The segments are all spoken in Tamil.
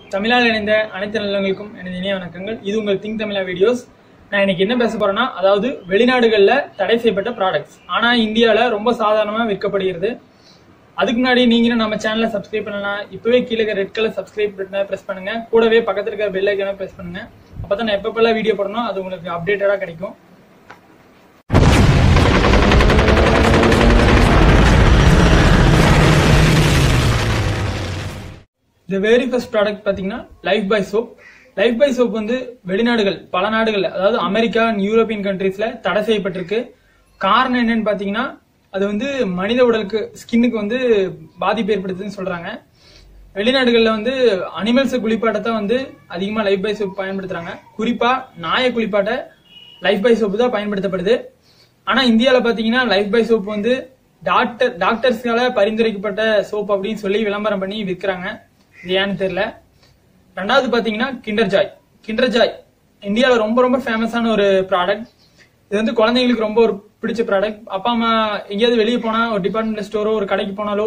தமிழால் இணைந்த அனைத்து நல்லவங்களுக்கும் எனது இணைய வணக்கங்கள் இது உங்கள் திங்க் தமிழா வீடியோஸ் நான் இன்னைக்கு என்ன பேச போறேன்னா அதாவது வெளிநாடுகளில் தடை செய்யப்பட்ட ப்ராடக்ட்ஸ் ஆனா இந்தியாவில் ரொம்ப சாதாரணமாக விற்கப்படுகிறது அதுக்கு முன்னாடி நீங்களும் நம்ம சேனலை சப்ஸ்கிரைப் பண்ணலாம் இப்பவே கீழே ரெட் கலர் சப்ஸ்கிரைப் பட்டனை பிரஸ் பண்ணுங்க கூடவே பக்கத்துல இருக்கிற பெல் ஐக்கான பிரஸ் பண்ணுங்க அப்பதான் நான் எப்பப்பெல்லாம் வீடியோ போடணும் அது உங்களுக்கு அப்டேட்டடா கிடைக்கும் இந்த வெரி ஃபர்ஸ்ட் ப்ராடக்ட் பார்த்தீங்கன்னா Lifebuoy soap Lifebuoy soap வந்து வெளிநாடுகள் பல நாடுகள்ல அதாவது அமெரிக்கா யூரோப்பியன் கண்ட்ரீஸ்ல தடை செய்யப்பட்டிருக்கு காரணம் என்னன்னு பார்த்தீங்கன்னா அது வந்து மனித உடலுக்கு ஸ்கின்னுக்கு வந்து பாதிப்பு ஏற்படுத்துதுன்னு சொல்றாங்க வெளிநாடுகளில் வந்து அனிமல்ஸை குளிப்பாட்டத்தான் வந்து அதிகமாக லைஃப் பை சோப் பயன்படுத்துறாங்க குறிப்பா நாயை குளிப்பாட்ட லைஃப் பை சோப்பு தான் பயன்படுத்தப்படுது ஆனா இந்தியாவில் பார்த்தீங்கன்னா லைஃப் பை சோப் வந்து டாக்டர் டாக்டர்ஸ்னால பரிந்துரைக்கப்பட்ட சோப் அப்படின்னு சொல்லி விளம்பரம் பண்ணி விற்கிறாங்க இது ஏன்னு தெரியல ரெண்டாவது பாத்தீங்கன்னா கிண்டர் ஜாய் கிண்டர் ஜாய் இந்தியாவில் ரொம்ப ரொம்ப ஃபேமஸான ஒரு ப்ராடக்ட் இது வந்து குழந்தைங்களுக்கு ரொம்ப ஒரு பிடிச்ச ப்ராடக்ட் அப்பா அம்மா எங்கேயாவது வெளியே போனா ஒரு டிபார்ட்மெண்ட் ஸ்டோரோ ஒரு கடைக்கு போனாலோ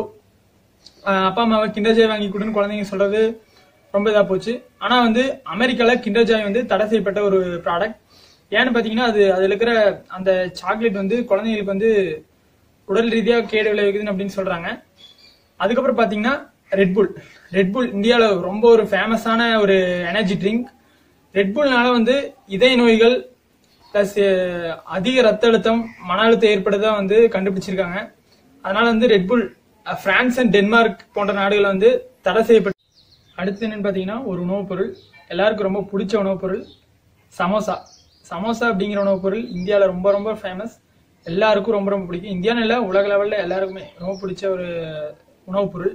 ஆஹ் அப்பா அம்மாவை கிண்டர் ஜாய் வாங்கி கொடுன்னு குழந்தைங்க சொல்றது ரொம்ப இதா போச்சு ஆனா வந்து அமெரிக்கால கிண்டர் ஜாய் வந்து தடை செய்யப்பட்ட ஒரு ப்ராடக்ட் ஏன்னு பாத்தீங்கன்னா அது அதுல இருக்கிற அந்த சாக்லேட் வந்து குழந்தைங்களுக்கு வந்து உடல் ரீதியா கேடு விளைவிக்குதுன்னு அப்படின்னு சொல்றாங்க அதுக்கப்புறம் பாத்தீங்கன்னா ரெட்புல் ரெட்புல் இந்தியாவில் ரொம்ப ஒரு ஃபேமஸான ஒரு எனர்ஜி ட்ரிங்க் ரெட்புல்னால வந்து இதய நோய்கள் பிளஸ் அதிக ரத்த அழுத்தம் மன அழுத்தம் ஏற்படுறதா வந்து கண்டுபிடிச்சிருக்காங்க அதனால வந்து Red Bull ah, France and Denmark போன்ற நாடுகள் வந்து தடை செய்யப்பட்டு அடுத்து என்னன்னு பார்த்தீங்கன்னா ஒரு உணவுப் பொருள் எல்லாருக்கும் ரொம்ப பிடிச்ச உணவுப் பொருள் சமோசா சமோசா அப்படிங்கிற உணவுப் பொருள் இந்தியாவில் ரொம்ப ரொம்ப ஃபேமஸ் எல்லாருக்கும் ரொம்ப ரொம்ப பிடிக்கும் இந்தியான்னு இல்லை உலக லெவலில் எல்லாருக்குமே ரொம்ப பிடிச்ச ஒரு உணவுப் பொருள்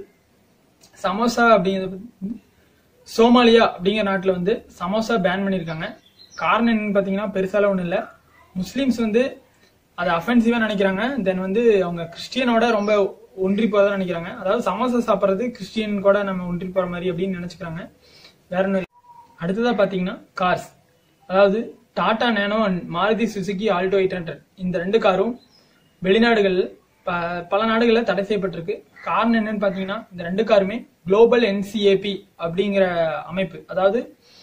சமோசா அப்படிங்கிறது வந்து சோமாலியா அப்படிங்கிற நாட்டில் வந்து சமோசா பேன் பண்ணியிருக்காங்க காரணம் என்னன்னு பார்த்தீங்கன்னா பெருசால ஒன்றும் இல்லை முஸ்லீம்ஸ் வந்து அதை அஃபென்சிவாக நினைக்கிறாங்க தென் வந்து அவங்க கிறிஸ்டியனோட ரொம்ப ஒன்றி போறதா நினைக்கிறாங்க அதாவது சமோசா சாப்பிட்றது கிறிஸ்டியன் கூட நம்ம ஒன்றி போற மாதிரி அப்படின்னு நினைச்சுக்கிறாங்க வேற ஒன்றும் இல்லை அடுத்ததா பார்த்தீங்கன்னா கார்ஸ் அதாவது Tata Nano and Maruti Suzuki Alto eight hundred இந்த ரெண்டு காரும் வெளிநாடுகள் ப- பல நாடுகளில் தடை செய்யப்பட்டிருக்கு காரணம் என்னன்னு பார்த்தீங்கன்னா இந்த ரெண்டு காருமே குளோபல் என்சிஏபி அப்படிங்கிற அமைப்பு அதாவது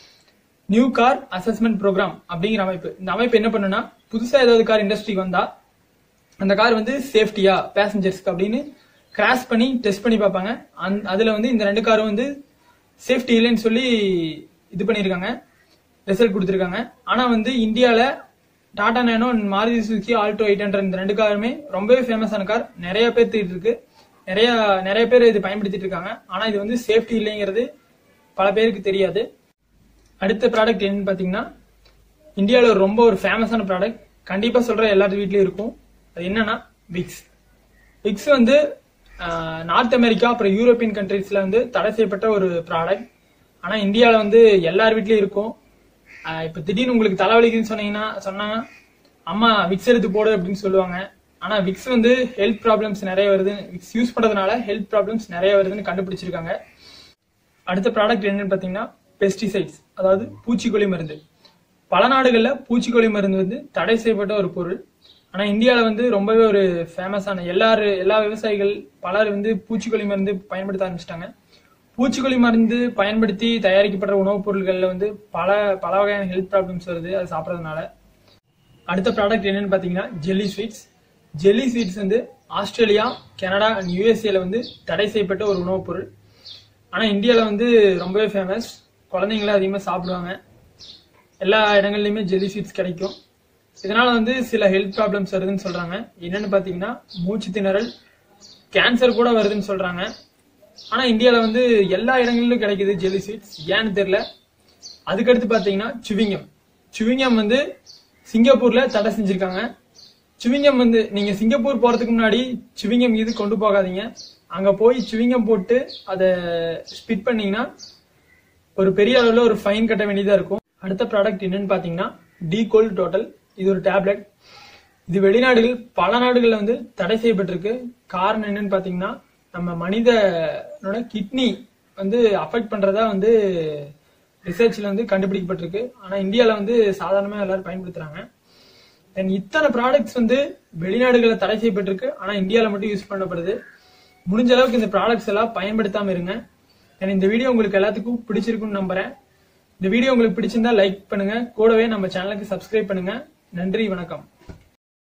நியூ கார் அசஸ்மெண்ட் ப்ரோக்ராம் அப்படிங்கிற அமைப்பு இந்த அமைப்பு என்ன பண்ணுனா புதுசா ஏதாவது கார் இண்டஸ்ட்ரிக்கு வந்தா அந்த கார் வந்து சேஃப்டியா பேசஞ்சர்ஸ்க்கு அப்படின்னு கிராஷ் பண்ணி டெஸ்ட் பண்ணி பார்ப்பாங்க அந்த அதுல வந்து இந்த ரெண்டு காரும் வந்து சேஃப்டி இல்லைன்னு சொல்லி இது பண்ணியிருக்காங்க ரிசல்ட் கொடுத்துருக்காங்க ஆனா வந்து இந்தியால Tata Nano and Maruti Suzuki Alto eight hundred இந்த ரெண்டு காருமே ரொம்பவே ஃபேமஸான கார் நிறைய பேர் தீட்டு இருக்கு நிறைய நிறைய பேர் இது பயன்படுத்திட்டு இருக்காங்க ஆனா இது வந்து சேஃப்டி இல்லைங்கிறது பல பேருக்கு தெரியாது அடுத்த ப்ராடக்ட் என்னன்னு பாத்தீங்கன்னா இந்தியாவில் ரொம்ப ஒரு ஃபேமஸான ப்ராடக்ட் கண்டிப்பா சொல்ற எல்லார் வீட்லயும் இருக்கும் அது என்னன்னா விக்ஸ் விக்ஸ் வந்து நார்த் அமெரிக்கா அப்புறம் யூரோப்பியன் கண்ட்ரீஸ்ல வந்து தடை செய்யப்பட்ட ஒரு ப்ராடக்ட் ஆனா இந்தியாவில் வந்து எல்லார் வீட்லயும் இருக்கும் ஆஹ் இப்ப திடீர்னு உங்களுக்கு தலைவலிக்குதுன்னு சொன்னீங்கன்னா சொன்னாங்க அம்மா விக்ஸ் எடுத்து போடு அப்படின்னு சொல்லுவாங்க ஆனா விக்ஸ் வந்து ஹெல்த் ப்ராப்ளம்ஸ் நிறைய வருது விக்ஸ் யூஸ் பண்றதுனால ஹெல்த் ப்ராப்ளம்ஸ் நிறைய வருதுன்னு கண்டுபிடிச்சிருக்காங்க அடுத்த ப்ராடக்ட் என்னன்னு பார்த்தீங்கன்னா பெஸ்டிசைட்ஸ் அதாவது பூச்சிக்கொல்லி மருந்து பல நாடுகளில் பூச்சிக்கொல்லி மருந்து வந்து தடை செய்யப்பட்ட ஒரு பொருள் ஆனால் இந்தியாவில் வந்து ரொம்பவே ஒரு ஃபேமஸான எல்லாரு எல்லா விவசாயிகள் பலர் வந்து பூச்சிக்கொல்லி மருந்து பயன்படுத்த ஆரம்பிச்சிட்டாங்க பூச்சிக்கொல்லி மருந்து பயன்படுத்தி தயாரிக்கப்படுற உணவுப் பொருட்களில் வந்து பல பல வகையான ஹெல்த் ப்ராப்ளம்ஸ் வருது அது சாப்பிட்றதுனால அடுத்த ப்ராடக்ட் என்னன்னு பார்த்தீங்கன்னா ஜெல்லி ஸ்வீட்ஸ் ஜெல்லி ஸ்வீட்ஸ் வந்து ஆஸ்திரேலியா கனடா அண்ட் யூஎஸ்ஏல வந்து தடை செய்யப்பட்ட ஒரு உணவுப் பொருள் ஆனால் இந்தியாவில் வந்து ரொம்பவே ஃபேமஸ் குழந்தைங்களும் அதிகமாக சாப்பிடுவாங்க எல்லா இடங்கள்லையுமே ஜெல்லி ஸ்வீட்ஸ் கிடைக்கும் இதனால வந்து சில ஹெல்த் ப்ராப்ளம்ஸ் வருதுன்னு சொல்றாங்க என்னன்னு பார்த்தீங்கன்னா மூச்சு திணறல் கேன்சர் கூட வருதுன்னு சொல்றாங்க ஆனா இந்தியாவில் வந்து எல்லா இடங்களிலும் கிடைக்குது ஜெல்லி ஸ்வீட்ஸ் ஏன்னு தெரியல அதுக்கடுத்து பார்த்தீங்கன்னா சுவிங்கம் சுவிங்கம் வந்து சிங்கப்பூர்ல தடை செஞ்சிருக்காங்க சுவிங்கம் வந்து நீங்க சிங்கப்பூர் போறதுக்கு முன்னாடி சுவிங்கம் இது கொண்டு போகாதீங்க அங்க போய் சுவிங்கம் போட்டு அதை ஸ்பிட் பண்ணீங்கன்னா ஒரு பெரிய அளவுல ஒரு ஃபைன் கட்ட வேண்டியதா இருக்கும் அடுத்த ப்ராடக்ட் என்னன்னு பாத்தீங்கன்னா டி கோல் டோட்டல் இது ஒரு டேப்லெட் இது வெளிநாடுகள் பல நாடுகள்ல வந்து தடை செய்யப்பட்டிருக்கு காரணம் என்னன்னு பாத்தீங்கன்னா நம்ம மனிதனோட கிட்னி வந்து அஃபெக்ட் பண்றதா வந்து ரிசர்ச்ல வந்து கண்டுபிடிக்கப்பட்டிருக்கு ஆனா இந்தியால வந்து சாதாரணமா எல்லாரும் பயன்படுத்துறாங்க தென் இத்தனை ப்ராடக்ட்ஸ் வந்து வெளிநாடுகளில் தடை செய்யப்பட்டிருக்கு ஆனா இந்தியாவில் மட்டும் யூஸ் பண்ணப்படுது முடிஞ்ச அளவுக்கு இந்த ப்ராடக்ட்ஸ் எல்லாம் பயன்படுத்தாம இருங்க And இந்த வீடியோ உங்களுக்கு எல்லாத்துக்கும் பிடிச்சிருக்கும்னு நம்புறேன் இந்த வீடியோ உங்களுக்கு பிடிச்சிருந்தா லைக் பண்ணுங்க கூடவே நம்ம சேனலுக்கு சப்ஸ்கிரைப் பண்ணுங்க நன்றி வணக்கம்